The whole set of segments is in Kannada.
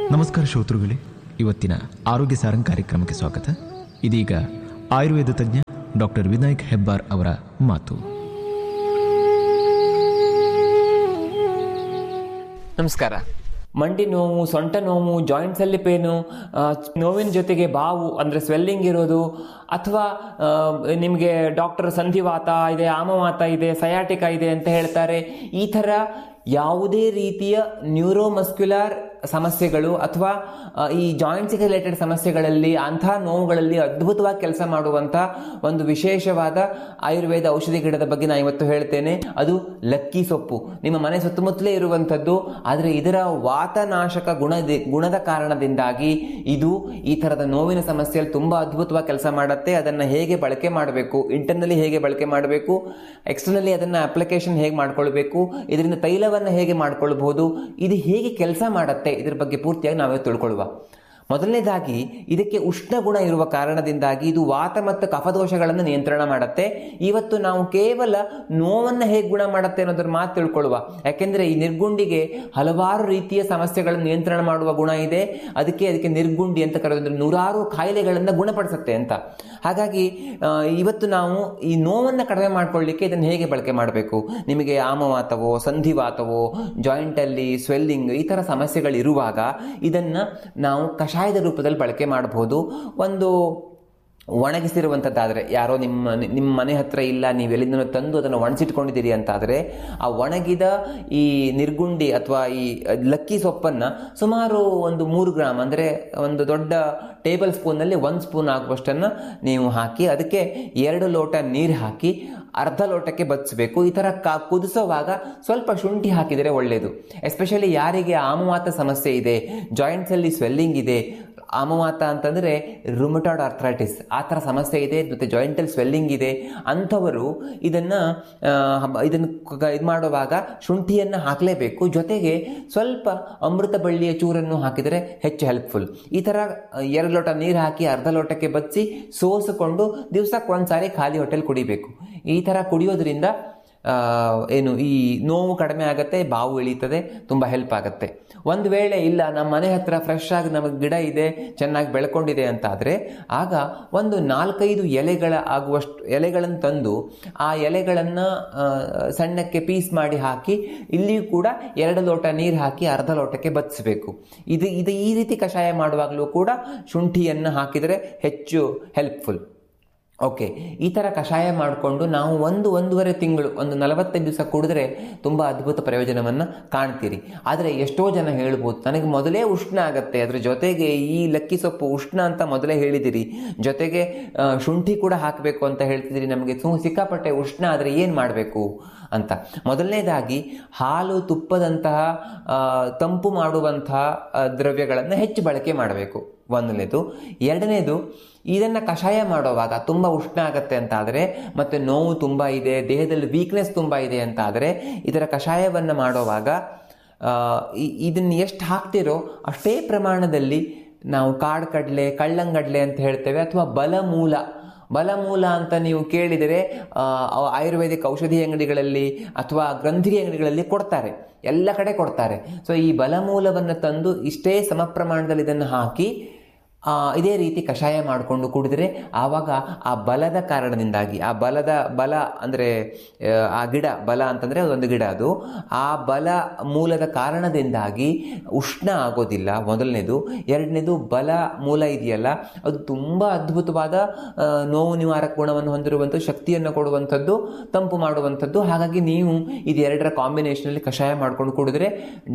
ನಮಸ್ಕಾರ ಶ್ರೋತೃಗಳೇ ಇವತ್ತಿನ ಆರೋಗ್ಯ ಸಾರಂಗ್ ಕಾರ್ಯಕ್ರಮಕ್ಕೆ ಸ್ವಾಗತ ಇದೀಗ ಆಯುರ್ವೇದ ತಜ್ಞ ಡಾಕ್ಟರ್ ವಿನಾಯಕ್ ಹೆಬ್ಬಾರ್ ಅವರ ಮಾತು ನಮಸ್ಕಾರ ಮಂಡಿ ನೋವು ಸೊಂಟ ನೋವು ಜಾಯಿಂಟ್ಸ್ ಅಲ್ಲಿ ಪೇನು ಆ, ನೋವಿನ ಜೊತೆಗೆ ಬಾವು ಅಂದ್ರೆ ಸ್ವೆಲ್ಲಿಂಗ್ ಇರೋದು ಅಥವಾ ನಿಮಗೆ ಡಾಕ್ಟರ್ ಸಂಧಿವಾತ ಇದೆ ಆಮವಾತ ಇದೆ ಸಯಾಟಿಕ ಇದೆ ಅಂತ ಹೇಳ್ತಾರೆ ಈ ಥರ ಯಾವುದೇ ರೀತಿಯ ನ್ಯೂರೋಮಸ್ಕ್ಯುಲರ್ ಸಮಸ್ಯೆಗಳು ಅಥವಾ ಆ, ಈ ಜಾಯಿಂಟ್ಸ್ಗೆ ರಿಲೇಟೆಡ್ ಸಮಸ್ಯೆಗಳಲ್ಲಿ ಅಂಥ ನೋವುಗಳಲ್ಲಿ ಅದ್ಭುತವಾಗಿ ಕೆಲಸ ಮಾಡುವಂಥ ಒಂದು ವಿಶೇಷವಾದ ಆಯುರ್ವೇದ ಔಷಧಿ ಗಿಡದ ಬಗ್ಗೆ ನಾನು ಇವತ್ತು ಹೇಳ್ತೇನೆ ಅದು ಲಕ್ಕಿ ಸೊಪ್ಪು ನಿಮ್ಮ ಮನೆ ಸುತ್ತಮುತ್ತಲೇ ಇರುವಂಥದ್ದು ಆದರೆ ಇದರ ವಾತನಾಶಕ ಗುಣದ ಗುಣದ ಕಾರಣದಿಂದಾಗಿ ಇದು ಈ ಥರದ ನೋವಿನ ಸಮಸ್ಯೆಯಲ್ಲಿ ತುಂಬ ಅದ್ಭುತವಾಗಿ ಕೆಲಸ ಮಾಡುತ್ತೆ ಅದನ್ನು ಹೇಗೆ ಬಳಕೆ ಮಾಡಬೇಕು ಇಂಟರ್ನಲ್ಲಿ ಹೇಗೆ ಬಳಕೆ ಮಾಡಬೇಕು ಎಕ್ಸ್ಟರ್ನಲ್ಲಿ ಅದನ್ನು ಅಪ್ಲಿಕೇಶನ್ ಹೇಗೆ ಮಾಡ್ಕೊಳ್ಬೇಕು ಇದರಿಂದ ತೈಲವನ್ನು ಹೇಗೆ ಮಾಡ್ಕೊಳ್ಬಹುದು ಇದು ಹೇಗೆ ಕೆಲಸ ಮಾಡುತ್ತೆ ಇದ್ರ ಬಗ್ಗೆ ಪೂರ್ತಿಯಾಗಿ ನಾವೇ ತಿಳ್ಕೊಳ್ಳುವ ಮೊದಲನೇದಾಗಿ ಇದಕ್ಕೆ ಉಷ್ಣ ಗುಣ ಇರುವ ಕಾರಣದಿಂದಾಗಿ ಇದು ವಾತ ಮತ್ತು ಕಫದೋಷಗಳನ್ನು ನಿಯಂತ್ರಣ ಮಾಡುತ್ತೆ ಇವತ್ತು ನಾವು ಕೇವಲ ನೋವನ್ನು ಹೇಗೆ ಗುಣ ಮಾಡುತ್ತೆ ಅನ್ನೋದ್ರ ಮಾತು ತಿಳ್ಕೊಳ್ಳುವ ಯಾಕೆಂದ್ರೆ ಈ ನಿರ್ಗುಂಡಿಗೆ ಹಲವಾರು ರೀತಿಯ ಸಮಸ್ಯೆಗಳನ್ನು ನಿಯಂತ್ರಣ ಮಾಡುವ ಗುಣ ಇದೆ ಅದಕ್ಕೆ ಅದಕ್ಕೆ ನಿರ್ಗುಂಡಿ ಅಂತ ಕರೆಯೋದ್ರೆ ನೂರಾರು ಕಾಯಿಲೆಗಳನ್ನು ಗುಣಪಡಿಸುತ್ತೆ ಅಂತ ಹಾಗಾಗಿ ಆ, ಇವತ್ತು ನಾವು ಈ ನೋವನ್ನು ಕಡಿಮೆ ಮಾಡ್ಕೊಳ್ಳಿಕ್ಕೆ ಇದನ್ನು ಹೇಗೆ ಬಳಕೆ ಮಾಡಬೇಕು ನಿಮಗೆ ಆಮವಾತವೋ ಸಂಧಿವಾತವೋ ಜಾಯಿಂಟಲ್ಲಿ ಸ್ವೆಲ್ಲಿಂಗ್ ಈ ಥರ ಸಮಸ್ಯೆಗಳಿರುವಾಗ ಇದನ್ನು ನಾವು ಕಷಾಯದ ರೂಪದಲ್ಲಿ ಬಳಕೆ ಮಾಡಬಹುದು ಒಂದು ಒಣಗಿಸಿರುವಂಥದ್ದಾದರೆ ಯಾರೋ ನಿಮ್ಮ ನಿಮ್ಮ ಮನೆ ಹತ್ರ ಇಲ್ಲ ನೀವು ಎಲ್ಲಿಂದನೋ ತಂದು ಅದನ್ನು ಒಣಸಿಟ್ಕೊಂಡಿದ್ದೀರಿ ಅಂತಾದರೆ ಆ ಒಣಗಿದ ಈ ನಿರ್ಗುಂಡಿ ಅಥವಾ ಈ ಲಕ್ಕಿ ಸೊಪ್ಪನ್ನು ಸುಮಾರು ಒಂದು ಮೂರು ಗ್ರಾಮ್ ಅಂದರೆ ಒಂದು ದೊಡ್ಡ ಟೇಬಲ್ ಸ್ಪೂನಲ್ಲಿ ಒಂದು ಸ್ಪೂನ್ ಆಗುವಷ್ಟನ್ನು ನೀವು ಹಾಕಿ ಅದಕ್ಕೆ ಎರಡು ಲೋಟ ನೀರು ಹಾಕಿ ಅರ್ಧ ಲೋಟಕ್ಕೆ ಬಚ್ಚಿಸಬೇಕು ಈ ಥರ ಕಾ ಕುದಿಸೋವಾಗ ಸ್ವಲ್ಪ ಶುಂಠಿ ಹಾಕಿದರೆ ಒಳ್ಳೆಯದು ಎಸ್ಪೆಷಲಿ ಯಾರಿಗೆ ಆಮವಾತ ಸಮಸ್ಯೆ ಇದೆ ಜಾಯಿಂಟ್ಸಲ್ಲಿ ಸ್ವೆಲ್ಲಿಂಗ್ ಇದೆ ಆಮವಾತ ಅಂತಂದರೆ ರುಮಟಾಯ್ಡ್ ಆರ್ಥ್ರೈಟಿಸ್ ಆ ಥರ ಸಮಸ್ಯೆ ಇದೆ ಮತ್ತು ಜಾಯಿಂಟಲ್ಲಿ ಸ್ವೆಲ್ಲಿಂಗ್ ಇದೆ ಅಂಥವರು ಇದನ್ನು ಇದನ್ನು ಇದು ಮಾಡುವಾಗ ಶುಂಠಿಯನ್ನು ಹಾಕಲೇಬೇಕು ಜೊತೆಗೆ ಸ್ವಲ್ಪ ಅಮೃತ ಬಳ್ಳಿಯ ಚೂರನ್ನು ಹಾಕಿದರೆ ಹೆಚ್ಚು ಹೆಲ್ಪ್ಫುಲ್ ಈ ಥರ ಆ, ಎರಡು ಲೋಟ ನೀರು ಹಾಕಿ ಅರ್ಧ ಲೋಟಕ್ಕೆ ಬಚ್ಚಿ ಸೋಸಿಕೊಂಡು ದಿವ್ಸಕ್ಕೆ ಒಂದ್ಸಾರಿ ಖಾಲಿ ಹೊಟ್ಟೆಲ್ ಕುಡಿಬೇಕು ಈ ಥರ ಕುಡಿಯೋದ್ರಿಂದ ಆ, ಏನು ಈ ನೋವು ಕಡಿಮೆ ಆಗುತ್ತೆ ಬಾವು ಇಳೀತದೆ ತುಂಬ ಹೆಲ್ಪ್ ಆಗುತ್ತೆ ಒಂದು ವೇಳೆ ಇಲ್ಲ ನಮ್ಮ ಮನೆ ಹತ್ರ ಫ್ರೆಶ್ ಆಗಿ ನಮಗೆ ಗಿಡ ಇದೆ ಚೆನ್ನಾಗಿ ಬೆಳ್ಕೊಂಡಿದೆ ಅಂತ ಆದರೆ ಆಗ ಒಂದು ನಾಲ್ಕೈದು ಎಲೆಗಳ ಆಗುವಷ್ಟು ಎಲೆಗಳನ್ನು ತಂದು ಆ ಎಲೆಗಳನ್ನು ಸಣ್ಣಕ್ಕೆ ಪೀಸ್ ಮಾಡಿ ಹಾಕಿ ಇಲ್ಲಿಯೂ ಕೂಡ ಎರಡು ಲೋಟ ನೀರು ಹಾಕಿ ಅರ್ಧ ಲೋಟಕ್ಕೆ ಬಚ್ಚಿಸಬೇಕು ಇದು ಇದು ಈ ರೀತಿ ಕಷಾಯ ಮಾಡುವಾಗಲೂ ಕೂಡ ಶುಂಠಿಯನ್ನು ಹಾಕಿದರೆ ಹೆಚ್ಚು ಹೆಲ್ಪ್ಫುಲ್ ಓಕೆ ಈ ಥರ ಕಷಾಯ ಮಾಡಿಕೊಂಡು ನಾವು ಒಂದು ಒಂದೂವರೆ ತಿಂಗಳು ಒಂದು ನಲವತ್ತೈದು ದಿವಸ ಕುಡಿದ್ರೆ ತುಂಬ ಅದ್ಭುತ ಪ್ರಯೋಜನವನ್ನು ಕಾಣ್ತೀರಿ ಆದರೆ ಎಷ್ಟೋ ಜನ ಹೇಳ್ಬೋದು ನನಗೆ ಮೊದಲೇ ಉಷ್ಣ ಆಗತ್ತೆ ಅದ್ರ ಜೊತೆಗೆ ಈ ಲಕ್ಕಿ ಸೊಪ್ಪು ಉಷ್ಣ ಅಂತ ಮೊದಲೇ ಹೇಳಿದಿರಿ ಜೊತೆಗೆ ಆ, ಶುಂಠಿ ಕೂಡ ಹಾಕಬೇಕು ಅಂತ ಹೇಳ್ತಿದ್ದೀರಿ ನಮಗೆ ಸು ಸಿಕ್ಕಾಪಟ್ಟೆ ಉಷ್ಣ ಆದರೆ ಏನು ಮಾಡಬೇಕು ಅಂತ ಮೊದಲನೇದಾಗಿ ಹಾಲು ತುಪ್ಪದಂತಹ ಆ, ತಂಪು ಮಾಡುವಂತಹ ಆ, ದ್ರವ್ಯಗಳನ್ನು ಹೆಚ್ಚು ಬಳಕೆ ಮಾಡಬೇಕು ಒಂದನೇದು ಎರಡನೇದು ಇದನ್ನು ಕಷಾಯ ಮಾಡುವಾಗ ತುಂಬ ಉಷ್ಣ ಆಗತ್ತೆ ಅಂತ ಆದರೆ ಮತ್ತು ನೋವು ತುಂಬ ಇದೆ ದೇಹದಲ್ಲಿ ವೀಕ್ನೆಸ್ ತುಂಬ ಇದೆ ಅಂತ ಆದರೆ ಇದರ ಕಷಾಯವನ್ನು ಮಾಡುವಾಗ ಆ, ಇ- ಇದನ್ನು ಎಷ್ಟು ಹಾಕ್ತಿರೋ ಅಷ್ಟೇ ಪ್ರಮಾಣದಲ್ಲಿ ನಾವು ಕಾಡು ಕಡಲೆ ಕಳ್ಳಂಗಡ್ಲೆ ಅಂತ ಹೇಳ್ತೇವೆ ಅಥವಾ ಬಲಮೂಲ ಬಲಮೂಲ ಅಂತ ನೀವು ಕೇಳಿದರೆ ಆ, ಅವ- ಆಯುರ್ವೇದಿಕ್ ಔಷಧಿ ಅಂಗಡಿಗಳಲ್ಲಿ ಅಥವಾ ಗ್ರಂಥಿಗೆ ಅಂಗಡಿಗಳಲ್ಲಿ ಕೊಡ್ತಾರೆ ಎಲ್ಲ ಕಡೆ ಕೊಡ್ತಾರೆ ಸೊ ಈ ಬಲಮೂಲವನ್ನು ತಂದು ಇಷ್ಟೇ ಸಮ ಪ್ರಮಾಣದಲ್ಲಿ ಇದನ್ನು ಹಾಕಿ ಆ, ಇದೇ ರೀತಿ ಕಷಾಯ ಮಾಡಿಕೊಂಡು ಕುಡಿದ್ರೆ ಆವಾಗ ಆ ಬಲದ ಕಾರಣದಿಂದಾಗಿ ಆ ಬಲದ ಬಲ ಅಂದರೆ ಆ ಗಿಡ ಬಲ ಅಂತಂದರೆ ಅದೊಂದು ಗಿಡ ಅದು ಆ ಬಲ ಮೂಲದ ಕಾರಣದಿಂದಾಗಿ ಉಷ್ಣ ಆಗೋದಿಲ್ಲ ಮೊದಲನೇದು ಎರಡನೇದು ಬಲ ಮೂಲ ಇದೆಯಲ್ಲ ಅದು ತುಂಬ ಅದ್ಭುತವಾದ ಆ, ನೋವು ನಿವಾರಕ ಗುಣವನ್ನು ಹೊಂದಿರುವಂಥ ಶಕ್ತಿಯನ್ನು ಕೊಡುವಂಥದ್ದು ತಂಪು ಮಾಡುವಂಥದ್ದು ಹಾಗಾಗಿ ನೀವು ಇದು ಎರಡರ ಕಾಂಬಿನೇಷನಲ್ಲಿ ಕಷಾಯ ಮಾಡ್ಕೊಂಡು ಕುಡಿದ್ರೆ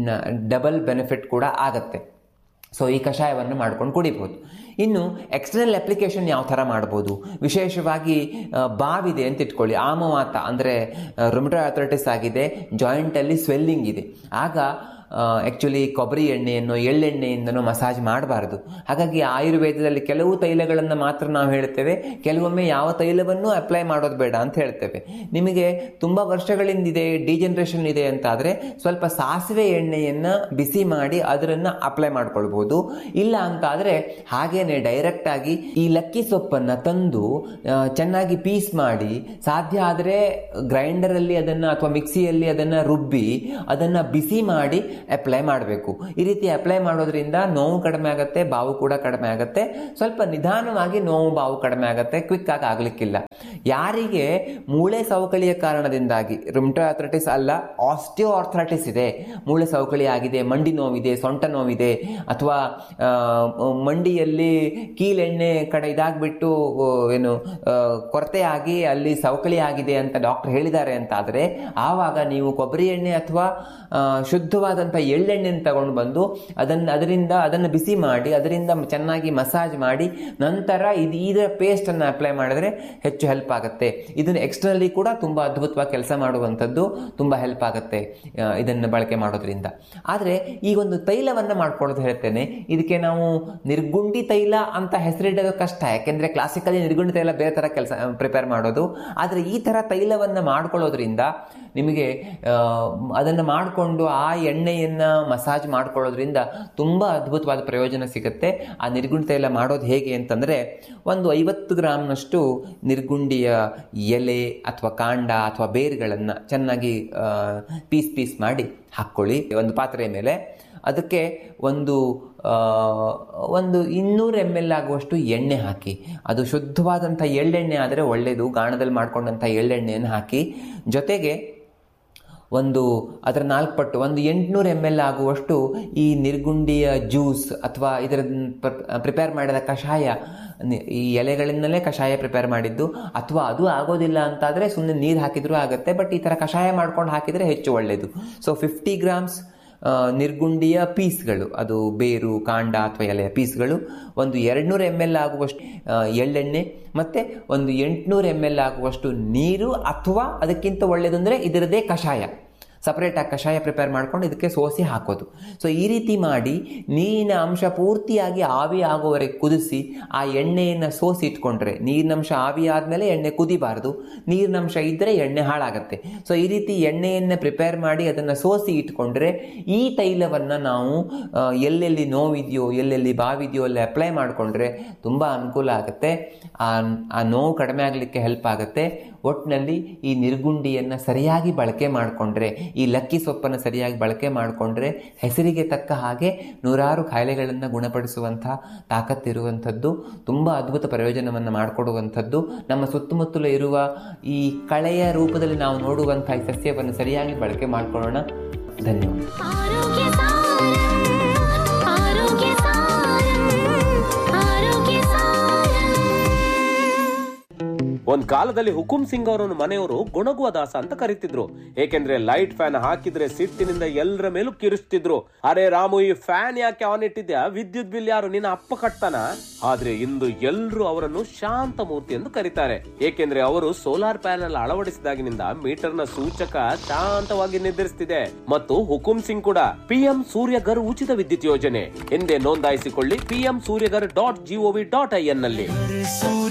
ಡಬಲ್ ಬೆನಿಫಿಟ್ ಕೂಡ ಆಗತ್ತೆ ಸೊ ಈ ಕಷಾಯವನ್ನು ಮಾಡ್ಕೊಂಡು ಕುಡಿಬೋದು ಇನ್ನು ಎಕ್ಸ್ಟರ್ನಲ್ ಅಪ್ಲಿಕೇಶನ್ ಯಾವ ಥರ ಮಾಡ್ಬೋದು ವಿಶೇಷವಾಗಿ ಆ, ಬಾವಿದೆ ಅಂತ ಇಟ್ಕೊಳ್ಳಿ ಆಮವಾತ ಅಂದರೆ ರೊಮಟೋ ಅಥ್ರೈಟಿಸ್ ಆಗಿದೆ ಜಾಯಿಂಟಲ್ಲಿ ಸ್ವೆಲ್ಲಿಂಗ್ ಇದೆ ಆಗ ಆ್ಯಕ್ಚುಲಿ ಕೊಬ್ಬರಿ ಎಣ್ಣೆಯನ್ನು ಎಳ್ಳೆಣ್ಣೆಯಿಂದನೋ ಮಸಾಜ್ ಮಾಡಬಾರ್ದು ಹಾಗಾಗಿ ಆಯುರ್ವೇದದಲ್ಲಿ ಕೆಲವು ತೈಲಗಳನ್ನು ಮಾತ್ರ ನಾವು ಹೇಳ್ತೇವೆ ಕೆಲವೊಮ್ಮೆ ಯಾವ ತೈಲವನ್ನು ಅಪ್ಲೈ ಮಾಡೋದು ಬೇಡ ಅಂತ ಹೇಳ್ತೇವೆ ನಿಮಗೆ ತುಂಬ ವರ್ಷಗಳಿಂದ ಇದೆ ಡಿಜನರೇಷನ್ ಇದೆ ಅಂತಾದರೆ ಸ್ವಲ್ಪ ಸಾಸಿವೆ ಎಣ್ಣೆಯನ್ನು ಬಿಸಿ ಮಾಡಿ ಅದನ್ನು ಅಪ್ಲೈ ಮಾಡ್ಕೊಳ್ಬೋದು ಇಲ್ಲ ಅಂತಾದರೆ ಹಾಗೇನೆ ಡೈರೆಕ್ಟ್ ಆಗಿ ಈ ಲಕ್ಕಿ ಸೊಪ್ಪನ್ನು ತಂದು ಆ, ಚೆನ್ನಾಗಿ ಪೀಸ್ ಮಾಡಿ ಸಾಧ್ಯ ಆದರೆ ಗ್ರೈಂಡರಲ್ಲಿ ಅದನ್ನು ಅಥವಾ ಮಿಕ್ಸಿಯಲ್ಲಿ ಅದನ್ನು ರುಬ್ಬಿ ಅದನ್ನು ಬಿಸಿ ಮಾಡಿ ಅಪ್ಲೈ ಮಾಡಬೇಕು ಈ ರೀತಿ ಅಪ್ಲೈ ಮಾಡೋದ್ರಿಂದ ನೋವು ಕಡಿಮೆ ಆಗುತ್ತೆ ಬಾವು ಕೂಡ ಕಡಿಮೆ ಆಗುತ್ತೆ ಸ್ವಲ್ಪ ನಿಧಾನವಾಗಿ ನೋವು ಬಾವು ಕಡಿಮೆ ಆಗುತ್ತೆ ಕ್ವಿಕ್ ಆಗಿ ಆಗ್ಲಿಕ್ಕಿಲ್ಲ ಯಾರಿಗೆ ಮೂಳೆ ಸವಕಳಿಯ ಕಾರಣದಿಂದಾಗಿ ರುಮ್ಟೋ ಆರ್ಥ್ರೈಟಿಸ್ ಅಲ್ಲ ಆಸ್ಟಿಯೋ ಆರ್ಥ್ರೈಟಿಸ್ ಇದೆ ಮೂಳೆ ಸವಕಳಿ ಆಗಿದೆ ಮಂಡಿ ನೋವಿದೆ ಸೊಂಟ ನೋವಿದೆ ಅಥವಾ ಆ, ಮಂಡಿಯಲ್ಲಿ ಕೀಲೆಣ್ಣೆ ಕಡೆ ಇದಾಗ್ಬಿಟ್ಟು ಆ, ಏನು ಆ, ಕೊರತೆ ಆಗಿ ಅಲ್ಲಿ ಸವಕಳಿ ಆಗಿದೆ ಅಂತ ಡಾಕ್ಟರ್ ಹೇಳಿದ್ದಾರೆ ಅಂತ ಆದರೆ ಆವಾಗ ನೀವು ಕೊಬ್ಬರಿ ಎಣ್ಣೆ ಅಥವಾ ಆ, ಶುದ್ಧವಾದಂಥ ಎಳ್ಳೆಣ್ಣೆನ ತಗೊಂಡು ಬಂದು ಅದನ್ನು ಅದರಿಂದ ಅದನ್ನು ಬಿಸಿ ಮಾಡಿ ಅದರಿಂದ ಚೆನ್ನಾಗಿ ಮಸಾಜ್ ಮಾಡಿ ನಂತರ ಇದು ಇದರ ಪೇಸ್ಟನ್ನು ಅಪ್ಲೈ ಮಾಡಿದ್ರೆ ಹೆಚ್ಚು ಹೆಲ್ಪ್ ಆಗುತ್ತೆ ಇದನ್ನು ಎಕ್ಸ್ಟರ್ನಲಿ ಕೂಡ ತುಂಬ ಅದ್ಭುತವಾಗಿ ಕೆಲಸ ಮಾಡುವಂಥದ್ದು ತುಂಬ ಹೆಲ್ಪ್ ಆಗುತ್ತೆ ಆ, ಇದನ್ನು ಬಳಕೆ ಮಾಡೋದ್ರಿಂದ ಆದರೆ ಈಗ ಒಂದು ತೈಲವನ್ನು ಮಾಡ್ಕೊಳ್ಳೋದು ಹೇಳ್ತೇನೆ ಇದಕ್ಕೆ ನಾವು ನಿರ್ಗುಂಡಿ ತೈಲ ಅಂತ ಹೆಸರಿಡೋದು ಕಷ್ಟ ಯಾಕೆಂದರೆ ಕ್ಲಾಸಿಕಲಿ ನಿರ್ಗುಂಡಿ ತೈಲ ಬೇರೆ ಥರ ಕೆಲಸ ಪ್ರಿಪೇರ್ ಮಾಡೋದು ಆದರೆ ಈ ಥರ ತೈಲವನ್ನು ಮಾಡ್ಕೊಳ್ಳೋದ್ರಿಂದ ನಿಮಗೆ ಅದನ್ನು ಮಾಡಿಕೊಂಡು ಆ ಎಣ್ಣೆಯನ್ನು ಮಸಾಜ್ ಮಾಡ್ಕೊಳ್ಳೋದ್ರಿಂದ ತುಂಬ ಅದ್ಭುತವಾದ ಪ್ರಯೋಜನ ಸಿಗುತ್ತೆ ಆ ನಿರ್ಗುಂಡಿ ತೈಲ ಮಾಡೋದು ಹೇಗೆ ಅಂತಂದರೆ ಒಂದು ಐವತ್ತು ಗ್ರಾಮ್ನಷ್ಟು ನಿರ್ಗುಂಡಿಯ ಎಲೆ ಅಥವಾ ಕಾಂಡ ಅಥವಾ ಬೇರುಗಳನ್ನು ಚೆನ್ನಾಗಿ ಪೀಸ್ ಪೀಸ್ ಮಾಡಿ ಹಾಕ್ಕೊಳ್ಳಿ ಒಂದು ಪಾತ್ರೆಯ ಮೇಲೆ ಅದಕ್ಕೆ ಒಂದು ಆ, ಒಂದು ಇನ್ನೂರು ಎಮ್ ಎಲ್ ಆಗುವಷ್ಟು ಎಣ್ಣೆ ಹಾಕಿ ಅದು ಶುದ್ಧವಾದಂಥ ಎಳ್ಳೆಣ್ಣೆ ಆದರೆ ಒಳ್ಳೆಯದು ಗಾಣದಲ್ಲಿ ಮಾಡ್ಕೊಂಡಂಥ ಎಳ್ಳೆಣ್ಣೆಯನ್ನು ಹಾಕಿ ಜೊತೆಗೆ ಒಂದು ಅದರ ನಾಲ್ಕು ಪಟ್ಟು ಒಂದು ಎಂಟುನೂರು ಎಮ್ ಎಲ್ ಆಗುವಷ್ಟು ಈ ನಿರ್ಗುಂಡಿಯ ಜ್ಯೂಸ್ ಅಥವಾ ಇದರ ಪ್ರಿಪೇರ್ ಮಾಡಿದ ಕಷಾಯ ನಿ- ಈ ಎಲೆಗಳಿಂದಲೇ ಕಷಾಯ ಪ್ರಿಪೇರ್ ಮಾಡಿದ್ದು ಅಥವಾ ಅದು ಆಗೋದಿಲ್ಲ ಅಂತಾದರೆ ಸುಮ್ಮನೆ ನೀರು ಹಾಕಿದ್ರೂ ಆಗುತ್ತೆ ಬಟ್ ಈ ಥರ ಕಷಾಯ ಮಾಡ್ಕೊಂಡು ಹಾಕಿದರೆ ಹೆಚ್ಚು ಒಳ್ಳೆಯದು ಸೊ ಫಿಫ್ಟಿ ಗ್ರಾಮ್ಸ್ ಆ, ನಿರ್ಗುಂಡಿಯ ಪೀಸ್ಗಳು ಅದು ಬೇರು ಕಾಂಡ ಅಥವಾ ಎಲೆಯ ಪೀಸ್ಗಳು ಒಂದು ಎರಡುನೂರು ಎಮ್ ಎಲ್ ಆಗುವಷ್ಟು ಆ, ಎಳ್ಳೆಣ್ಣೆ ಮತ್ತು ಒಂದು ಎಂಟುನೂರು ಎಮ್ ಎಲ್ ಆಗುವಷ್ಟು ನೀರು ಅಥವಾ ಅದಕ್ಕಿಂತ ಒಳ್ಳೆಯದಂದರೆ ಇದರದೇ ಕಷಾಯ ಸಪ್ರೇಟಾಗಿ ಕಷಾಯ ಪ್ರಿಪೇರ್ ಮಾಡ್ಕೊಂಡು ಇದಕ್ಕೆ ಸೋಸಿ ಹಾಕೋದು ಸೊ ಈ ರೀತಿ ಮಾಡಿ ನೀರಿನ ಅಂಶ ಪೂರ್ತಿಯಾಗಿ ಆವಿ ಆಗೋವರೆಗೆ ಕುದಿಸಿ ಆ ಎಣ್ಣೆಯನ್ನು ಸೋಸಿ ಇಟ್ಕೊಂಡ್ರೆ ನೀರಿನಂಶ ಆವಿ ಆದಮೇಲೆ ಎಣ್ಣೆ ಕುದಿಬಾರ್ದು ನೀರಿನಂಶ ಇದ್ದರೆ ಎಣ್ಣೆ ಹಾಳಾಗತ್ತೆ ಸೊ ಈ ರೀತಿ ಎಣ್ಣೆಯನ್ನು ಪ್ರಿಪೇರ್ ಮಾಡಿ ಅದನ್ನು ಸೋಸಿ ಇಟ್ಕೊಂಡ್ರೆ ಈ ತೈಲವನ್ನು ನಾವು ಆ, ಎಲ್ಲೆಲ್ಲಿ ನೋವಿದೆಯೋ ಎಲ್ಲೆಲ್ಲಿ ಬಾವಿದೆಯೋ ಅಲ್ಲಿ ಅಪ್ಲೈ ಮಾಡಿಕೊಂಡ್ರೆ ತುಂಬ ಅನುಕೂಲ ಆಗುತ್ತೆ ಆ ಆ ನೋವು ಕಡಿಮೆ ಆಗಲಿಕ್ಕೆ ಹೆಲ್ಪ್ ಆಗುತ್ತೆ ಒಟ್ಟಿನಲ್ಲಿ ಈ ನಿರ್ಗುಂಡಿಯನ್ನು ಸರಿಯಾಗಿ ಬಳಕೆ ಮಾಡಿಕೊಂಡ್ರೆ ಈ ಲಕ್ಕಿ ಸೊಪ್ಪನ್ನು ಸರಿಯಾಗಿ ಬಳಕೆ ಮಾಡಿಕೊಂಡ್ರೆ ಹೆಸರಿಗೆ ತಕ್ಕ ಹಾಗೆ ನೂರಾರು ಕಾಯಿಲೆಗಳನ್ನು ಗುಣಪಡಿಸುವಂಥ ತಾಕತ್ತಿರುವಂಥದ್ದು ತುಂಬ ಅದ್ಭುತ ಪ್ರಯೋಜನವನ್ನು ಮಾಡಿಕೊಡುವಂಥದ್ದು ನಮ್ಮ ಸುತ್ತಮುತ್ತಲು ಇರುವ ಈ ಕಳೆಯ ರೂಪದಲ್ಲಿ ನಾವು ನೋಡುವಂಥ ಈ ಸಸ್ಯವನ್ನು ಸರಿಯಾಗಿ ಬಳಕೆ ಮಾಡಿಕೊಳ್ಳೋಣ ಧನ್ಯವಾದ ಆರೋಗ್ಯ ಸಾರಂ ಆರೋಗ್ಯ ಸಾರಂ ಆರೋಗ್ಯ ಸಾರಂ ಒಂದ್ ಕಾಲದಲ್ಲಿ ಹುಕುಂ ಸಿಂಗ್ ಅವರನ್ನು ಮನೆಯವರು ಗುಣಗುವ ದಾಸ ಅಂತ ಕರೀತಿದ್ರು ಏಕೆಂದ್ರೆ ಲೈಟ್ ಫ್ಯಾನ್ ಹಾಕಿದ್ರೆ ಸಿಟ್ಟಿನಿಂದ ಎಲ್ಲರ ಮೇಲೂ ಕಿರಿಸ್ತಿದ್ರು ಅರೆ ರಾಮು ಈ ಫ್ಯಾನ್ ಯಾಕೆ ಆನ್ ಇಟ್ಟಿದ್ಯಾ ವಿದ್ಯುತ್ ಬಿಲ್ ಯಾರು ನಿನ್ನ ಅಪ್ಪ ಕಟ್ತಾನ ಆದ್ರೆ ಇಂದು ಎಲ್ರು ಅವರನ್ನು ಶಾಂತ ಮೂರ್ತಿ ಎಂದು ಕರೀತಾರೆ ಏಕೆಂದ್ರೆ ಅವರು ಸೋಲಾರ್ ಪ್ಯಾನೆಲ್ ಅಳವಡಿಸಿದಾಗಿನಿಂದ ಮೀಟರ್ ನ ಸೂಚಕ ಶಾಂತವಾಗಿ ನಿರ್ಧರಿಸ್ತಿದೆ ಮತ್ತು ಹುಕುಂ ಸಿಂಗ್ ಕೂಡ ಪಿಎಂ ಸೂರ್ಯಗರ್ ಉಚಿತ ವಿದ್ಯುತ್ ಯೋಜನೆ ಎಂದೇ ನೋಂದಾಯಿಸಿಕೊಳ್ಳಿ PM Suryaghar dot GOV dot I N ನಲ್ಲಿ